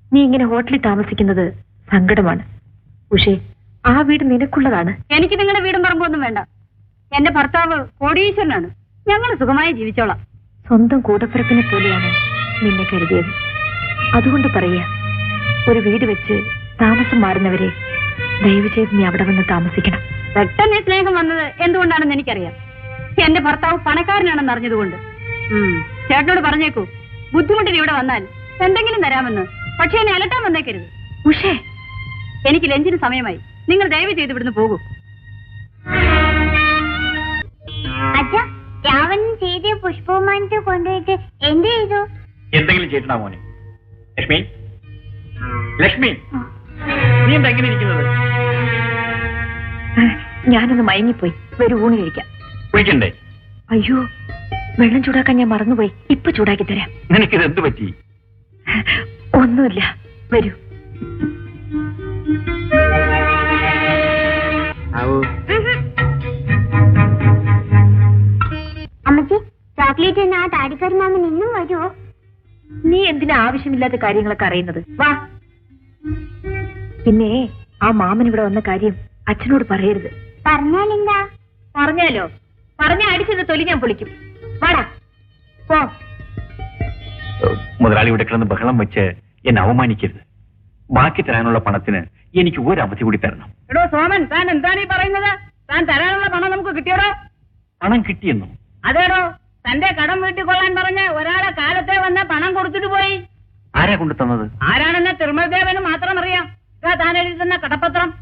നീ ഇങ്ങനെ ഹോട്ടലിൽ താമസിക്കുന്നത് സങ്കടമാണ് ഉഷേ ആ വീട് നിനക്കുള്ളതാണ് എനിക്ക് നിങ്ങളുടെ വീടും പറമ്പൊന്നും വേണ്ട എന്റെ ഭർത്താവ് കോടീശ്വരനാണ് ഞങ്ങൾ സുഖമായി ജീവിച്ചോളാം സ്വന്തം കൂടപ്പിറപ്പിനെ പോലെയാണ് നിന്നെ കരുതിയത് അതുകൊണ്ട് പറയാ ഒരു വീട് വെച്ച് താമസം മാറുന്നവരെ ദയവ് ചെയ്ത് നീ അവിടെ വന്ന് താമസിക്കണം പെട്ടെന്ന് ഈ സ്നേഹം വന്നത് എന്തുകൊണ്ടാണെന്ന് എനിക്കറിയാം എന്റെ ഭർത്താവ് പണക്കാരനാണെന്ന് അറിഞ്ഞതുകൊണ്ട് ഉം, ചേട്ടനോട് പറഞ്ഞേക്കൂ ബുദ്ധിമുട്ടിന് ഇവിടെ വന്നാൽ എന്തെങ്കിലും തരാമെന്ന് പക്ഷെ എന്നെ അലട്ടാൻ വന്നേക്കരുത് ഉഷേ എനിക്ക് ലഞ്ചിന് സമയമായി നിങ്ങൾ ദയവ് ചെയ്ത് ഇവിടുന്ന് പോകൂ അച്ഛ രാവണൻ ചെയ്ത പുഷ്പമാനത്ത് കൊണ്ടുപോയിട്ട് എന്ത് ചെയ്തു എന്തെങ്കിലും ചെയ്തിട്ടാ മോനെ ലക്ഷ്മി ലക്ഷ്മി നീ എന്താ എങ്ങനെ ഇരിക്കുന്നത് ഞാനൊന്ന് മയങ്ങിപ്പോയി വരൂ ഊണ് കഴിക്കാം കുളിക്കണ്ടേ അയ്യോ വെള്ളം ചൂടാക്കാൻ ഞാൻ മറന്നുപോയി ഇപ്പൊ ചൂടാക്കി തരാം നിനക്കിത് എന്ത് പറ്റി ഒന്നുമില്ല വരൂ അമ്മച്ചി ചോക്ലേറ്റ് ആ താടിക്കാരി മാമൻ ഇന്നും വരുമോ നീ എന്തിനാ ആവശ്യമില്ലാത്ത കാര്യങ്ങളൊക്കെ അറിയുന്നത് വാ പിന്നെ ആ മാമൻ ഇവിടെ വന്ന കാര്യം അച്ഛനോട് പറയരുത് പറഞ്ഞാലെന്താ പറഞ്ഞാലോ പറഞ്ഞ അടിച്ചത് തൊലി ഞാൻ പൊളിക്കും വാടാ പോ മുതലാളി ഇവിടെ കിടന്ന് ബഹളം വെച്ച് എന്നെ അവമാനിക്കരുത് ബാക്കി തരാനുള്ള പണത്തിന് എനിക്ക് ഒരു അവധി കൂടി തരണം എടോ സോമൻ താൻ എന്താണ് ഈ പറയുന്നത് താൻ തരാനുള്ള പണം നമുക്ക് കിട്ടിയടോ പണം കിട്ടിയെന്നോ അതേടോ തന്റെ കടം വീട്ടിൽ കൊള്ളാൻ പറഞ്ഞ് ഒരാളെ കാലത്തെ വന്ന് പണം കൊടുത്തിട്ട് പോയി ആരാ കൊണ്ടു തന്നത് ആരാണെന്ന് തിരുമലദേവന് മാത്രം അറിയാം ഇതാ താൻ എഴുതി തന്ന കടപ്പത്രം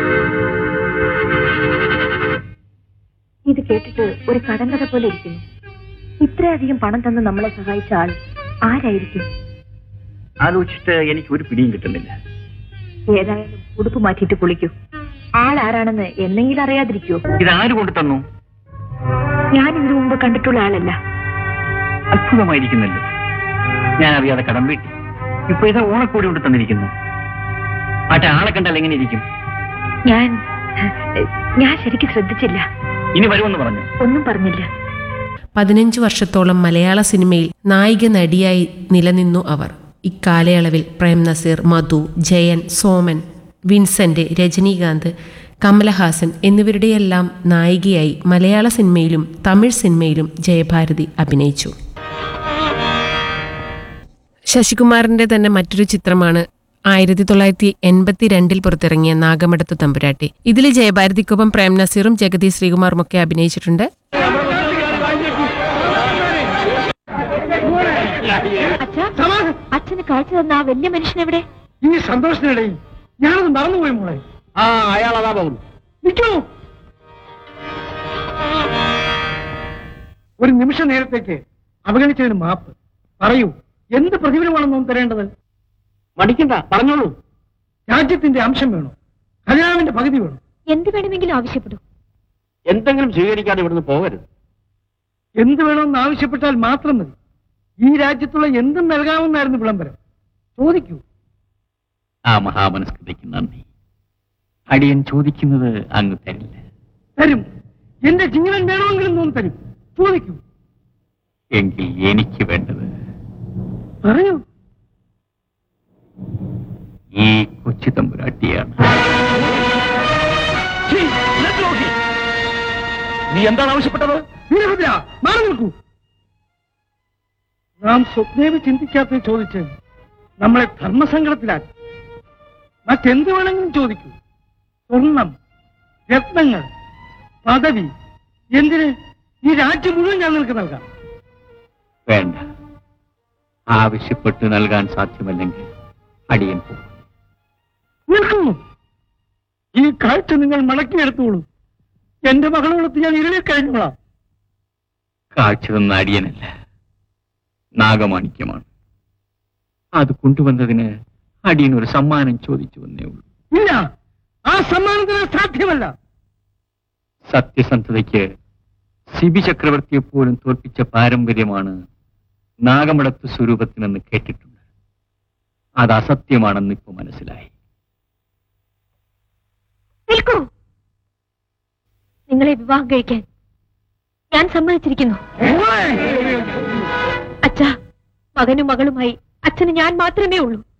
ഇത് കേട്ടിട്ട് ഒരു കടങ്കഥ പോലെ ഇരിക്കുന്നു ഇത്രയധികം പണം തന്ന് നമ്മളെ സഹായിച്ച ആൾ ആരായിരിക്കും ആലോചിച്ചിട്ട് എനിക്ക് ഒരു പിടിയും കിട്ടുന്നില്ല ഏതായാലും ഉടുപ്പ് മാറ്റിയിട്ട് കുളിക്കൂ ആൾ ആരാണെന്ന് എന്നെങ്കിലും അറിയാതിരിക്കുവോ ഇത് ആര് കൊണ്ടു തന്നു ഞാൻ ഇതിനു മുമ്പ് കണ്ടിട്ടുള്ള ആളല്ല അത്ഭുതമായിരിക്കുന്നല്ലോ ഞാൻ അറിയാതെ കടം വീട്ടി ഇപ്പൊ ഇതാ ഓണക്കോടി കൊണ്ട് തന്നിരിക്കുന്നു മറ്റേ ആളെ കണ്ടാൽ എങ്ങനെ ഇരിക്കും ഞാൻ ഞാൻ ശരിക്കും ശ്രദ്ധിച്ചില്ല ഇനി വരുമെന്ന് പറഞ്ഞു ഒന്നും പറഞ്ഞില്ല പതിനഞ്ച് വർഷത്തോളം മലയാള സിനിമയിൽ നായിക നടിയായി നിലനിന്നു അവർ ഇക്കാലയളവിൽ പ്രേം നസീർ മധു ജയൻ സോമൻ വിൻസെന്റ് രജനീകാന്ത് കമലഹാസൻ എന്നിവരുടെയെല്ലാം നായികയായി മലയാള സിനിമയിലും തമിഴ് സിനിമയിലും ജയഭാരതി അഭിനയിച്ചു ശശികുമാറിന്റെ തന്നെ മറ്റൊരു ചിത്രമാണ് ആയിരത്തി തൊള്ളായിരത്തി എൺപത്തി രണ്ടിൽ പുറത്തിറങ്ങിയ നാഗമടത്ത് തമ്പുരാട്ടി ഇതിൽ ജയഭാരതിക്കൊപ്പം പ്രേം നസീറും ജഗതി ശ്രീകുമാറും ഒക്കെ അഭിനയിച്ചിട്ടുണ്ട് അച്ഛാ അച്ഛന് കാഴ്ച തന്ന ആ വലിയ മനുഷ്യൻ എവിടെ ഈ സന്തോഷത്തിനിടയിൽ ഞാനത് മറന്നുപോയി മോളെ ആ അയാൾ അതാ പോകുന്നു നിൽക്കൂ ഒരു നിമിഷ നേരത്തേക്ക് അവഗണിച്ചതിന് മാപ്പ് പറയൂ എന്ത് പ്രതിഫലമാണ് നാം തരേണ്ടത് മടിക്കണ്ട പറഞ്ഞോളൂ രാജ്യത്തിന്റെ അംശം വേണോ ഖജനാവിന്റെ പകുതി വേണോ എന്ത് വേണമെങ്കിലും ആവശ്യപ്പെടൂ എന്തെങ്കിലും സ്വീകരിക്കാതെ ഇവിടുന്ന് പോകരുത് എന്ത് വേണമെന്ന് ആവശ്യപ്പെട്ടാൽ മാത്രം മതി ഈ രാജ്യത്തുള്ള എന്തും നൽകാമെന്നായിരുന്നു വിളംബരം ചോദിക്കൂ ആ മഹാമനസ്കൃതിക്ക് നന്ദി അടിയൻ ചോദിക്കുന്നത് അങ്ങ് തരില്ല തരും എന്റെ ജീവൻ വേണമെങ്കിലും നാം തരും ചോദിക്കൂ എങ്കിൽ എനിക്ക് വേണ്ടത് പറയൂ ഈ കൊച്ചു തമ്പുരാട്ടിയാണ് ഛീ, ലജ്ജോഹി. നീ എന്താണ് ആവശ്യപ്പെട്ടത് വീരഭദ്ര മാറി നിൽക്കൂ നാം സ്വപ്നേവി ചിന്തിക്കാത്ത ചോദിച്ച് നമ്മളെ ധർമ്മസങ്കടത്തിലാക്കി മറ്റെന്ത് വേണമെങ്കിലും ചോദിക്കൂ സ്വർണം രത്നങ്ങൾ പദവി എന്തിന് ഈ രാജ്യം മുഴുവൻ ഞാൻ നിനക്ക് നൽകാം വേണ്ട ആവശ്യപ്പെട്ട് നൽകാൻ സാധ്യമല്ലെങ്കിൽ അടിയൻ പോകും നിൽക്കുന്നു ഈ കാഴ്ച നിങ്ങൾ മടക്കിയെടുത്തോളൂ എന്റെ മകളോടത്ത് ഞാൻ ഇരുളിൽ കഴിഞ്ഞോളാം കാഴ്ച തന്ന അടിയനല്ല നാഗമാണിക്യമാണ് അത് കൊണ്ടുവന്നതിന് അടിയൻ ഒരു സമ്മാനം ചോദിച്ചു വന്നേ ഉള്ളൂ ഇല്ല ആ സമ്മാനത്തിന് സാധ്യമല്ല സത്യസന്ധതയ്ക്ക് സിബി ചക്രവർത്തിയെ പോലും തോൽപ്പിച്ച പാരമ്പര്യമാണ് നാഗമടത്ത് സ്വരൂപത്തിനെന്ന് കേട്ടിട്ടുണ്ട് അത് അസത്യമാണെന്ന് ഇപ്പൊ മനസ്സിലായി നിൽക്കൂ നിങ്ങളെ വിവാഹം കഴിക്കാൻ ഞാൻ സമ്മതിച്ചിരിക്കുന്നു അച്ഛാ മകനും മകളുമായി അച്ഛന് ഞാൻ മാത്രമേ ഉള്ളൂ